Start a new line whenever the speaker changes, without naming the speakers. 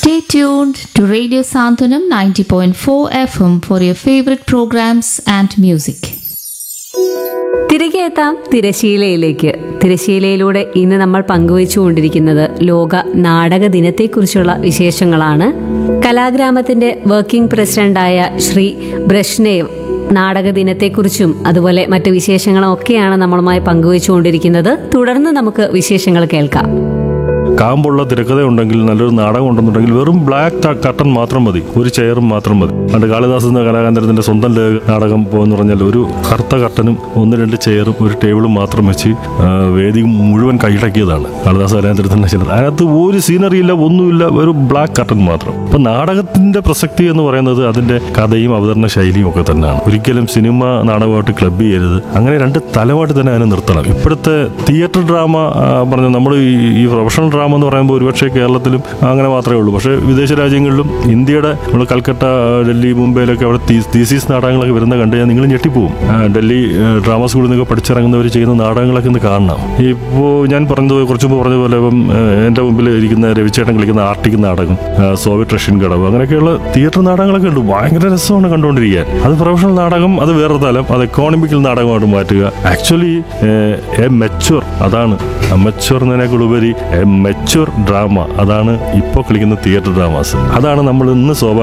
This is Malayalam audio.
Stay tuned to Radio Santanam 90.4 FM for your favorite programs and music.
തിരികെ എത്താം തിരശീലയിലേക്ക് തിരശീലയിലൂടെ ഇന്ന് നമ്മൾ പങ്കുവച്ചുകൊണ്ടിരിക്കുന്നത് ലോക നാടക ദിനത്തെക്കുറിച്ചുള്ള വിശേഷങ്ങളാണ് കലാഗ്രാമത്തിന്റെ വർക്കിംഗ് പ്രസിഡന്റായ ശ്രീ ബ്രഷ്നേവ് നാടക ദിനത്തെക്കുറിച്ചും അതുപോലെ മറ്റു വിശേഷങ്ങളും ഒക്കെയാണ് നമ്മളുമായി പങ്കുവച്ചുകൊണ്ടിരിക്കുന്നത് തുടർന്ന് നമുക്ക് വിശേഷങ്ങൾ കേൾക്കാം
കാമ്പുള്ള തിരക്കഥ ഉണ്ടെങ്കിൽ നല്ലൊരു നാടകം ഉണ്ടെന്നുണ്ടെങ്കിൽ വെറും ബ്ലാക്ക് കട്ടൺ മാത്രം മതി ഒരു ചെയറും മാത്രം മതി പണ്ട് കാളിദാസ് എന്ന കലാകാന്തരത്തിന്റെ സ്വന്തം ലേഖ നാടകം എന്ന് പറഞ്ഞാൽ ഒരു കറുത്ത കട്ടനും ഒന്ന് രണ്ട് ചെയറും ഒരു ടേബിളും മാത്രം വെച്ച് ആ, വേദി മുഴുവൻ കൈയടക്കിയതാണ് കാളിദാസ് കലാകാന്തരത്തിന്റെ ചിലത് അതിനകത്ത് ഒരു സീനറി ഇല്ല ഒന്നുമില്ല ഒരു ബ്ലാക്ക് കട്ടൺ മാത്രം അപ്പൊ നാടകത്തിന്റെ പ്രസക്തി എന്ന് പറയുന്നത് അതിന്റെ കഥയും അവതരണ ശൈലിയും ഒക്കെ തന്നെയാണ് ഒരിക്കലും സിനിമ നാടകമായിട്ട് ക്ലബ് ചെയ്യരുത് അങ്ങനെ രണ്ട് തലമായിട്ട് തന്നെ അതിനെ നിർത്തണം ഇപ്പോഴത്തെ തിയേറ്റർ ഡ്രാമ ആ, പറഞ്ഞ നമ്മൾ ഈ ഈ പ്രൊഫഷണൽ ഡ്രാമ എന്ന് പറയുമ്പോൾ ഒരുപക്ഷെ കേരളത്തിലും അങ്ങനെ മാത്രമേ ഉള്ളൂ പക്ഷേ വിദേശ രാജ്യങ്ങളിലും ഇന്ത്യയുടെ നമ്മൾ കൽക്കട്ട ഡൽഹി മുംബൈയിലൊക്കെ അവിടെ തീസീസ് നാടകങ്ങളൊക്കെ വരുന്ന കണ്ടു കഴിഞ്ഞാൽ നിങ്ങൾ ഞെട്ടിപ്പോവും ആ, ഡൽഹി ആ, ഡ്രാമ സ്കൂളിൽ നിന്നൊക്കെ പഠിച്ചിറങ്ങുന്നവർ ചെയ്യുന്ന നാടകങ്ങളൊക്കെ ഒന്ന് കാണണം ഇപ്പോൾ ഞാൻ പറഞ്ഞത് കുറച്ച് മുമ്പ് പറഞ്ഞ പോലെ ഇപ്പം ആ, എൻ്റെ മുമ്പിൽ ഇരിക്കുന്ന രവിചേട്ടൻ കളിക്കുന്ന ആർട്ടിക് നാടകം ആ, സോവിയറ്റ് റഷ്യൻ കടവ് അങ്ങനെയൊക്കെയുള്ള തിയേറ്റർ നാടകങ്ങളൊക്കെ ഉണ്ട് ഭയങ്കര രസമാണ് കണ്ടുകൊണ്ടിരിക്കാൻ അത് പ്രൊഫഷണൽ നാടകം അത് വേറെ തലം അത് എക്കോണമിക്കൽ നാടകമായിട്ട് മാറ്റുക ആക്ച്വലി എ മെച്ചുവർ അതാണ് മെച്ചുവർ എന്നതിനേക്കാൾ ഉപരി എ മെച്ചുവർ ഡ്രാമ അതാണ് ഇപ്പോൾ കളിക്കുന്ന തിയേറ്റർ ഡ്രാമാസ് അതാണ് നമ്മൾ ഇന്ന് സ്വാഭാവിക